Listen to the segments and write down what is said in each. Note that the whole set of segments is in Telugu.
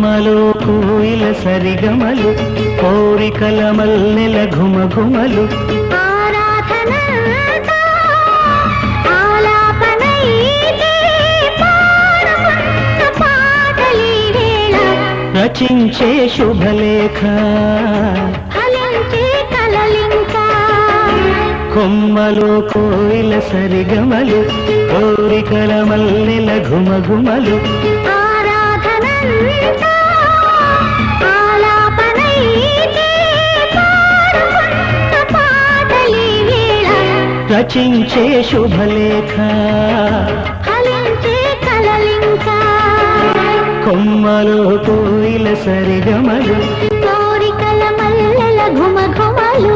కొమ్మలు కోయిల సరిగమలు కోరికల మల్లెల ఘుమఘుమలు ఆరాధనంతా ఆలాపనైతే పాడుకున్న పాటలీ వేళ రచించే శుభలేఖ ఫలించే కలలింకా కొమ్మలు కోయిల సరిగమలు కోరికల మల్లెల ఘుమఘుమలు ఆరాధనంతా ఆలాపనైతే పాడుకున్న పాటలీ వేళ రచించే శుభలేఖ ఫలించే కలలింకా కొమ్మలు కోయిల సరిగమలు కోరికల మల్లెల ఘుమఘుమలు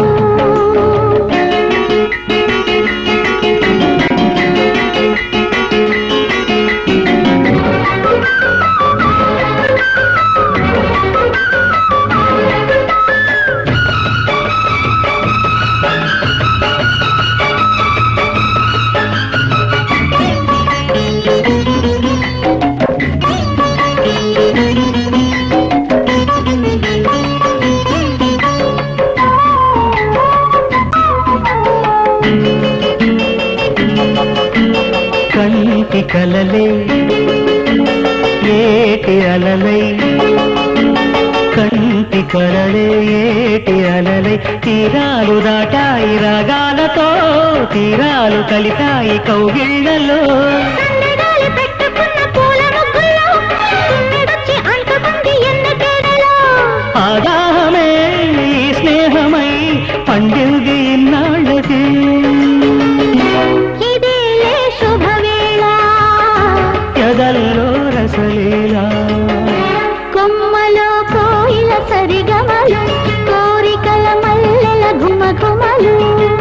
కంటి కలలే ఏటి అలలై కంటి కలలే ఏటి అలలై తీరాలు దాటాయి రాగాలతో తీరాలు కలితాయి కౌగిళ్లలో సందగాలి పెట్టుకున్న పూల ముగ్గుల్లో తుమ్మెదొచ్చి అంటుకుంది ఎన్నకేడలో ఆదాహమే ఈ స్నేహమై పండింది ఇన్నాళ్ళకి ఇదేలే శుభవేళ ఎదల్లో రసలీలా కొమ్మలో కోయిల సరిగమలు కోరికల మల్లెల ఘుమఘుమలు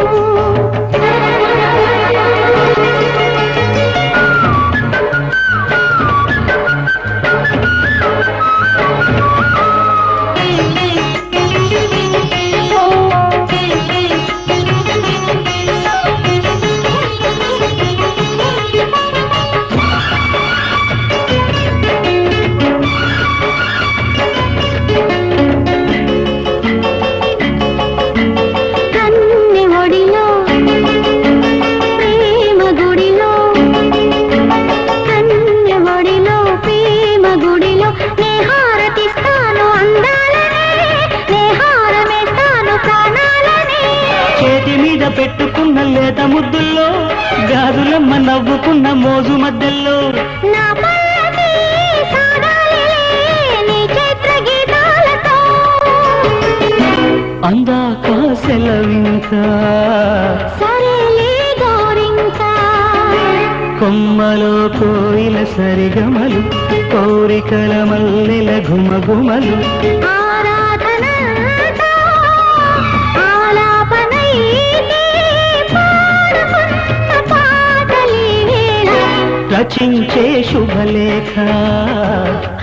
కన్ని ఒడిలో ప్రేమ గుడిలో కన్ని ఒడిలో ప్రేమ గుడిలో నే హారతిస్తాను అందాలనే నే హారమేస్తాను ప్రాణాలనే చేతి మీద పెట్టుకున్న లేత ముద్దుల్లో గాజులమ్మ నవ్వుకున్న మోజు మధ్యలో నా పల్లకి సాగాలిలే నీ చైత్ర గీతాలతో అందాక సెలవింకా సరేలే గోరింకా కొమ్మలో కోయిల సరిగమలు కోరికల మల్లెల ఘుమఘుమలు ఆరాధనంతా ఆలాపనైతే పాడుకున్న పాటలీ వేళ రచించే శుభలేఖ